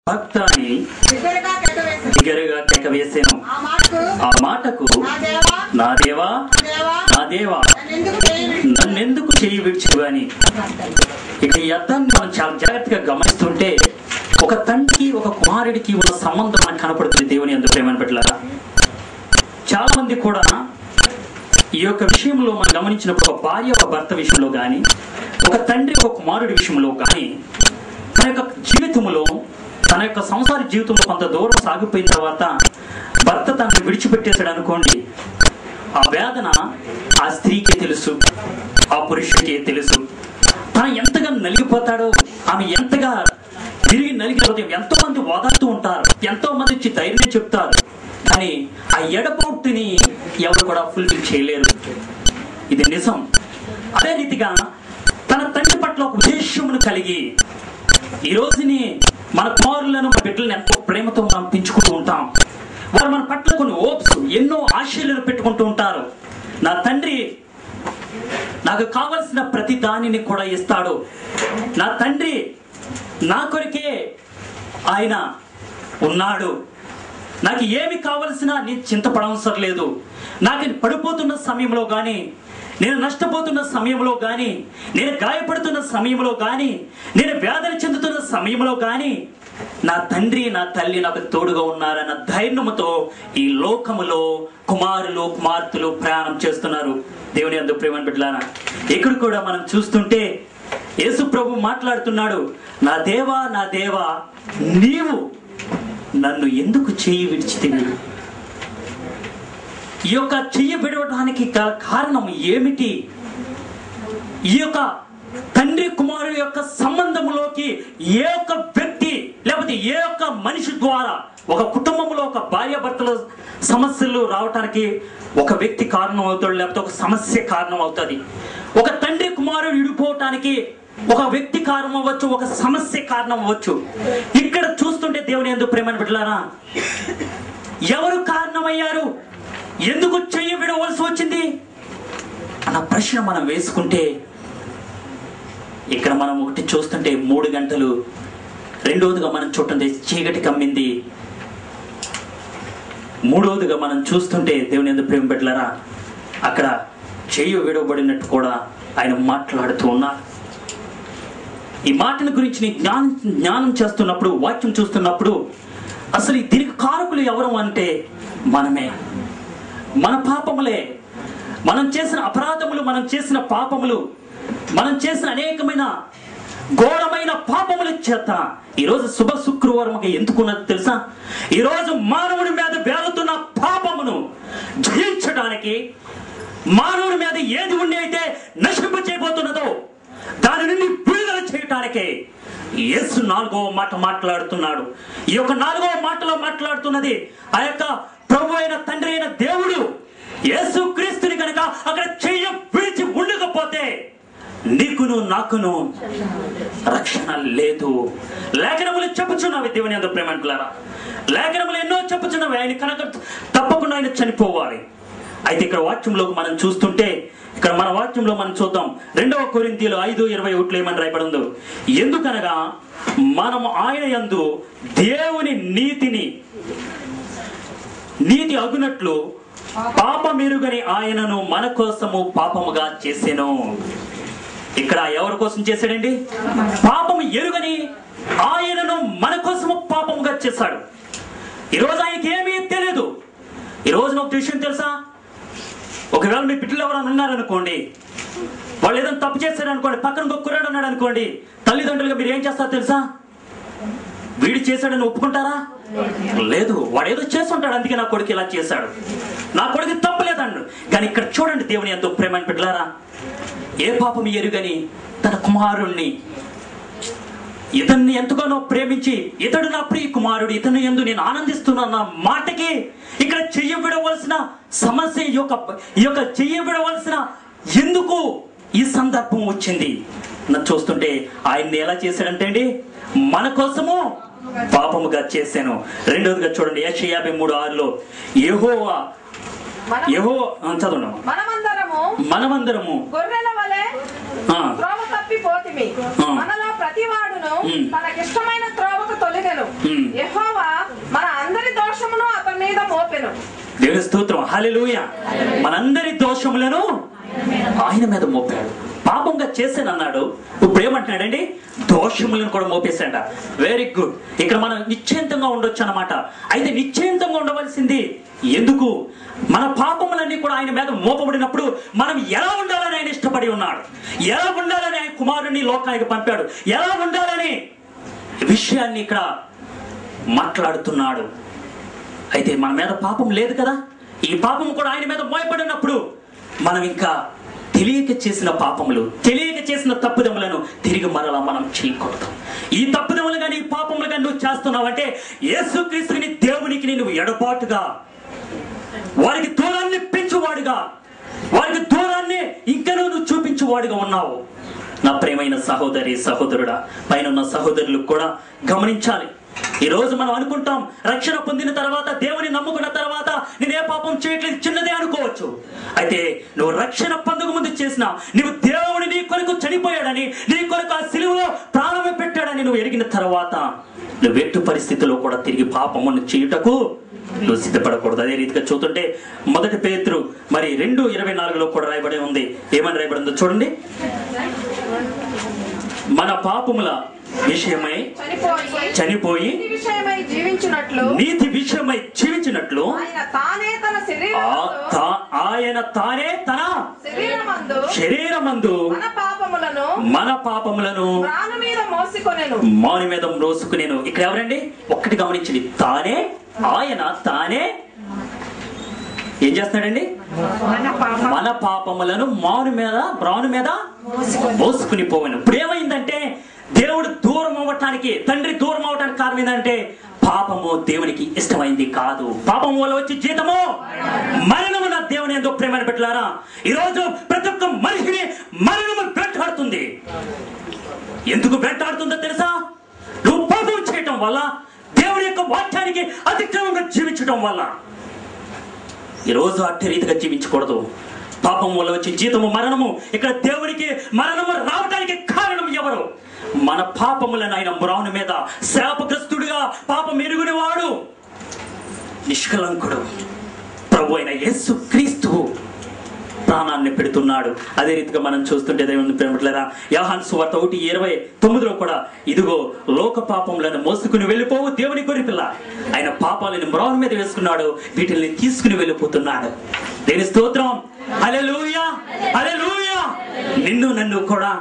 భక్త అని బిగ్గరగా కెట్టవేసి బిగ్గరగా కేక వేసాను ఆ మాటకు ఆ మాటకు నా దేవా నా దేవా దేవా నా దేవా నన్నెందుకు చేయని నన్నెందుకు చేయి విడిచివు అని ఇక ఈ అర్థాన్ని మనం చాలా జాగ్రత్తగా గమనిస్తుంటే ఒక తండ్రికి ఒక కుమారుడికి ఉన్న సంబంధం మనకు కనపడుతుంది దేవుని ఎందుకు ప్రేమను పెట్టలారా చాలా మంది కూడా ఈ యొక్క విషయంలో మనం గమనించినప్పుడు ఒక భార్య ఒక భర్త విషయంలో కానీ ఒక తండ్రి ఒక కుమారుడి విషయంలో కానీ తన యొక్క జీవితంలో తన యొక్క సంసార జీవితంలో కొంత దూరం సాగిపోయిన తర్వాత భర్త తనని విడిచిపెట్టేశాడు అనుకోండి ఆ వేదన ఆ స్త్రీకే తెలుసు ఆ పురుషుడికే తెలుసు తను ఎంతగా నలిగిపోతాడో ఆమె ఎంతగా తిరిగి నలిగిపోతే ఎంతో మంది ఓదార్తూ ఉంటారు ఎంతో మంది వచ్చి ధైర్యం చెప్తారు కానీ ఆ ఎడపోటుని ఎవరు కూడా ఫుల్ఫిల్ చేయలేరు ఇది నిజం అదే రీతిగా తన తండ్రి పట్ల ఒక ఉద్దేశమును కలిగి ఈ రోజుని మన కుమారులను మన బిడ్డలను ఎంతో ప్రేమతో మనం పెంచుకుంటూ ఉంటాం వారు మన పట్ల కొన్ని ఓప్స్ ఎన్నో ఆశయాలను పెట్టుకుంటూ ఉంటారు నా తండ్రి నాకు కావలసిన ప్రతి దానిని కూడా ఇస్తాడు నా తండ్రి నా కొరికే ఆయన ఉన్నాడు నాకు ఏమి కావలసినా నేను చింతపడవసరం లేదు నాకు పడిపోతున్న సమయంలో కానీ నేను నష్టపోతున్న సమయంలో కానీ నేను గాయపడుతున్న సమయంలో కానీ నేను వేదన చెందుతున్న సమయంలో కానీ నా తండ్రి నా తల్లి నాకు తోడుగా ఉన్నారన్న ధైర్యముతో ఈ లోకములో కుమారులు కుమార్తెలు ప్రయాణం చేస్తున్నారు దేవుని అందు ప్రేమను బిడ్డలారా ఇక్కడ కూడా మనం చూస్తుంటే యేసు ప్రభు మాట్లాడుతున్నాడు నా దేవా నా దేవా నీవు నన్ను ఎందుకు చేయి విడిచితివి ఈ యొక్క చెయ్యి విడవడానికి గల కారణం ఏమిటి ఈ యొక్క తండ్రి కుమారుడు యొక్క సంబంధంలోకి ఏ ఒక్క వ్యక్తి లేకపోతే ఏ ఒక్క మనిషి ద్వారా ఒక కుటుంబంలో ఒక భార్యాభర్తల సమస్యలు రావటానికి ఒక వ్యక్తి కారణం అవుతాడు లేకపోతే ఒక సమస్య కారణం అవుతుంది ఒక తండ్రి కుమారుడు విడిపోవటానికి ఒక వ్యక్తి కారణం అవ్వచ్చు ఒక సమస్య కారణం అవ్వచ్చు ఇక్కడ చూస్తుంటే దేవుని ఎందుకు ప్రేమను బిడ్డలారా ఎవరు కారణమయ్యారు ఎందుకు చెయ్యి విడవలసి వచ్చింది అన్న ప్రశ్న మనం వేసుకుంటే ఇక్కడ మనం ఒకటి చూస్తుంటే మూడు గంటలు రెండవదిగా మనం చూస్తుంటే చీకటి కమ్మింది మూడవదిగా మనం చూస్తుంటే దేవుని ఎందుకు ప్రేమ పెట్టలరా అక్కడ చెయ్యి విడవబడినట్టు కూడా ఆయన మాట్లాడుతూ ఉన్నారు ఈ మాటల గురించి నీ జ్ఞానం జ్ఞానం చేస్తున్నప్పుడు వాక్యం చూస్తున్నప్పుడు అసలు ఈ దీనికి కారకులు ఎవరు అంటే మనమే మన పాపములే మనం చేసిన అపరాధములు మనం చేసిన పాపములు మనం చేసిన అనేకమైన ఘోరమైన పాపముల చేత ఈరోజు శుభ శుక్రవారం ఎందుకున్నది తెలుసా ఈరోజు మానవుడి మీద వేలుతున్న పాపమును జయించడానికి మానవుడి మీద ఏది ఉండి అయితే నశింప చేయబోతున్నదో దాని నుండి విడుదల చేయటానికే యేసు నాలుగవ మాట మాట్లాడుతున్నాడు ఈ యొక్క నాలుగవ మాటలో మాట్లాడుతున్నది ఆ యొక్క ప్రభు అయిన తండ్రి అయిన దేవుడు యేసు క్రీస్తుని కనుక అక్కడ చెయ్య విడిచి ఉండకపోతే నీకును నాకును రక్షణ లేదు లేఖనములు చెప్పుచున్నవి దేవుని అంత ప్రేమంటులారా లేఖనములు ఎన్నో చెప్పుచున్నవి ఆయన కనుక తప్పకుండా ఆయన చనిపోవాలి అయితే ఇక్కడ వాక్యంలో మనం చూస్తుంటే ఇక్కడ మన వాక్యంలో మనం చూద్దాం రెండవ కొరింతీలు ఐదు ఇరవై ఒకటిలో ఏమని రాయబడి ఉందో ఎందుకనగా మనం ఆయన యందు దేవుని నీతిని నీతి అగునట్లు పాపమెరుగని ఆయనను మన కోసము పాపముగా చేసెను ఇక్కడ ఎవరి కోసం చేశాడండి పాపము ఎరుగని ఆయనను మన కోసము పాపముగా చేశాడు ఈరోజు ఆయనకి ఏమీ తెలియదు ఈ రోజు ఒక విషయం తెలుసా ఒకవేళ మీ బిడ్డలు ఎవరైనా ఉన్నారనుకోండి వాళ్ళు ఏదైనా తప్పు చేశారు అనుకోండి పక్కన ఇంకొక కుర్రాడు ఉన్నాడు అనుకోండి తల్లిదండ్రులుగా మీరు ఏం చేస్తారో తెలుసా వీడు చేశాడని ఒప్పుకుంటారా లేదు వాడు ఏదో చేస్తుంటాడు అందుకే నా కొడుకు ఇలా చేశాడు నా కొడుకు తప్పలేదండు కానీ ఇక్కడ చూడండి దేవుని ఎంతో ప్రేమని బిడ్డలారా ఏ పాపం ఎరుగని తన కుమారుణ్ణి ఇతన్ని ఎంతగానో ప్రేమించి ఇతడు నా ప్రియ కుమారుడు ఇతను ఎందు నేను ఆనందిస్తున్నాను నా మాటకి ఇక్కడ చెయ్య విడవలసిన సమస్య ఈ యొక్క ఈ యొక్క చెయ్య విడవలసిన ఎందుకు ఈ సందర్భం వచ్చింది నన్ను చూస్తుంటే ఆయన్ని ఎలా చేశాడంటే అండి మన కోసము పాపముగా చేశాను రెండోదిగా చూడండి యశ యాభై మూడు ఆరులో యెహోవా మనం యహో చదవండి మనమందరము మనమందరము గొర్రెల వలె ఆ, త్రోవ తప్పిపోతిమి ఆ. మనలో ప్రతి వాడును ఉమ్. తనకిష్టమైన త్రోవకు తొలి ఒలిగెను Hmm. యెహోవా మన అందరి దోషమును అతని మీద మోపెను దేవుని స్తోత్రం హల్లెలూయ మనందరి దోషములను ఆయన మీద మోపాడు పాపంగా చేశానన్నాడు ఇప్పుడు ఏమంటున్నాడండి దోషములను కూడా మోపేశాడ వెరీ గుడ్ ఇక్కడ మనం నిశ్చయంతంగా ఉండొచ్చు అన్నమాట అయితే నిశ్చయంతంగా ఉండవలసింది ఎందుకు మన పాపములన్నీ కూడా ఆయన మీద మోపబడినప్పుడు మనం ఎలా ఉండాలని ఆయన ఇష్టపడి ఉన్నాడు ఎలా ఉండాలని ఆయన కుమారుని లోకానికి పంపాడు ఎలా ఉండాలని విషయాన్ని ఇక్కడ మాట్లాడుతున్నాడు అయితే మన మీద పాపం లేదు కదా ఈ పాపం కూడా ఆయన మీద మోయపడినప్పుడు మనం ఇంకా తెలియక చేసిన పాపములు తెలియక చేసిన తప్పుదములను తిరిగి మరలా మనం చేయకూడదు ఈ తప్పుదములు కానీ ఈ పాపములు కానీ నువ్వు చేస్తున్నావంటే యేసుక్రీస్తుని దేవునికి నువ్వు ఎడబాటుగా వారికి దూరాన్ని పెంచువాడుగా వారికి దూరాన్ని ఇంకనూ నువ్వు చూపించువాడుగా ఉన్నావు నా ప్రేమైన సహోదరి సహోదరుడా పైన ఉన్న సహోదరులు కూడా గమనించాలి ఈ రోజు మనం అనుకుంటాం రక్షణ పొందిన తర్వాత దేవుని నమ్ముకున్న తర్వాత నేను ఏ పాపం చేయట్లేదు చిన్నదే అనుకోవచ్చు అయితే నువ్వు రక్షణ పొందక ముందు చేసిన నువ్వు దేవుని నీ కొరకు చనిపోయాడని నీ కొరకు ఆ సిలువలో ప్రాణం పెట్టాడని నువ్వు ఎరిగిన తర్వాత నువ్వు ఎట్టు పరిస్థితిలో కూడా తిరిగి పాపమును చేయుటకు నువ్వు సిద్ధపడకూడదు అదే రీతిగా చూస్తుంటే మొదటి పేతురు మరి రెండు ఇరవై నాలుగులో కూడా రాయబడి ఉంది ఏమని రాయబడిందో చూడండి మన పాపముల విషయమై చనిపోయి చనిపోయి నీతి విషయమై జీవించినట్లు నీతి విషయమై జీవించినట్లు ఆయన తానే తన ఆ శరీరమందు తా- ఆయన తానే తన శరీరమందు శరీరమందు మన పాపములను మన పాపములను ప్రాణ మీద మోసికొనెను మాని మీద రోసుకునేను ఇక్కడ ఎవరండి ఒక్కటి గమనించండి తానే ఆయన తానే ఏం చేస్తున్నాడండి మన పాపములను మాను మీద బ్రాను మీద మోసుకుని పోవను ఇప్పుడు ఏమైందంటే దేవుడు దూరం అవ్వటానికి తండ్రి దూరం అవ్వటానికి కారణం ఏంటంటే పాపము దేవునికి ఇష్టమైంది కాదు పాపం వల్ల వచ్చి జీతము మరణము నా దేవుని ఎంతో ప్రేమను పెట్టారా ఈరోజు ప్రతి ఒక్క మనిషిని మరణము వెంటాడుతుంది ఎందుకు వెంటాడుతుందో తెలుసా నువ్వు పాపం చేయటం వల్ల దేవుని యొక్క వాక్యానికి అతిక్రమంగా జీవించడం వల్ల ఈరోజు అట్టి రీతిగా జీవించకూడదు పాపం వల్ల వచ్చే జీతము మరణము ఇక్కడ దేవునికి మరణము రావడానికి కారణం ఎవరు మన పాపములను ఆయన మ్రాను మీద శాపగ్రస్తుడిగా పాపం ఎరుగుని వాడు నిష్కలంకుడు ప్రభు అయిన యేసు క్రీస్తు ప్రాణాన్ని పెడుతున్నాడు అదే రీతిగా మనం చూస్తుంటే దేవుని ప్రేమట్లేరా యాహాన్ సువార్త ఒకటి ఇరవై తొమ్మిదిలో కూడా ఇదిగో లోక పాపములను మోసుకుని వెళ్ళిపోవు దేవుని గొరిపిల్ల ఆయన పాపాలను మ్రాన్ మీద వేసుకున్నాడు వీటిని తీసుకుని వెళ్ళిపోతున్నాడు దేని స్తోత్రం హల్లెలూయా హల్లెలూయా నిన్ను నన్ను కూడా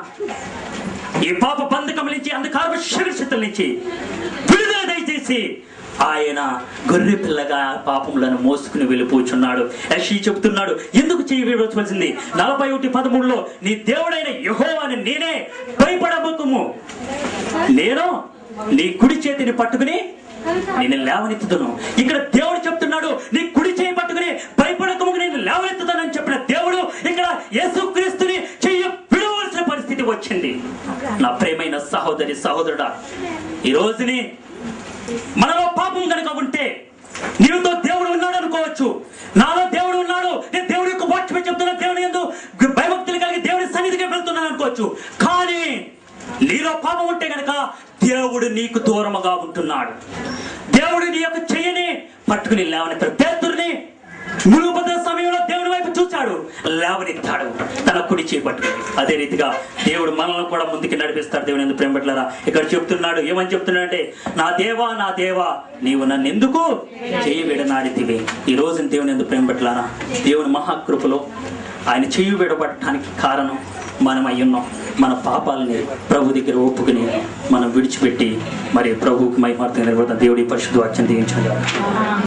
ఈ పాప బంధకం నుంచి అంధకార శక్తుల నుంచి విడుదల దయచేసి ఆయన గొర్రె పిల్లగా పాపములను మోసుకుని వెళ్ళిపోచున్నాడు యషి చెబుతున్నాడు ఎందుకు చేయి విడవలసింది నలభై ఒకటి పదమూడులో నీ దేవుడైన యెహోవాని నేనే భయపడబోకుము నేను నీ కుడి చేతిని పట్టుకుని నేను లేవనెత్తుతాను ఇక్కడ దేవుడు చెప్తున్నాడు నీ కుడి చేయి పట్టుకుని భయపడకము నేను లేవనెత్తుతానని చెప్పిన దేవుడు ఇక్కడ యేసుక్రీస్తుని చెయ్యి విడవలసిన పరిస్థితి వచ్చింది నా ప్రేమైన సహోదరి సహోదరుడా ఈ రోజుని మనలో పాపం కనుక ఉంటే నీవుతో దేవుడు ఉన్నాడు అనుకోవచ్చు నాలో దేవుడు ఉన్నాడు నేను దేవుడి యొక్క వాక్యమే చెప్తున్నా దేవుని ఎందు భయభక్తులు కలిగి దేవుడి సన్నిధికి వెళ్తున్నాను అనుకోవచ్చు కానీ నీలో పాపం ఉంటే గనక దేవుడు నీకు దూరముగా ఉంటున్నాడు దేవుడు నీ యొక్క చెయ్యని పట్టుకుని లేవనెత్తాడు పేతుర్ని మునుపద సమయంలో దేవుని వైపు చూశాడు లేవనెత్తాడు తన కుడి చేయి పట్టుకుని అదే రీతిగా దేవుడు మనల్ని కూడా ముందుకు నడిపిస్తాడు దేవుని ఎందుకు ప్రేమ పట్లరా ఇక్కడ చెప్తున్నాడు ఏమని చెప్తున్నాడంటే నా దేవా నా దేవా నీవు నన్ను ఎందుకు చేయి విడనాడితివి ఈ రోజు దేవుని ఎందుకు ప్రేమ పట్లరా దేవుని మహాకృపలో ఆయన చేయి విడబట్టడానికి కారణం మనం అయ్యున్నాం మన పాపాలని ప్రభు దగ్గర ఒప్పుకుని మనం విడిచిపెట్టి మరి ప్రభువుకి మహిమార్థం నిలబడతాం దేవుడి పరిశుద్ధ వాక్యం దీవించాలి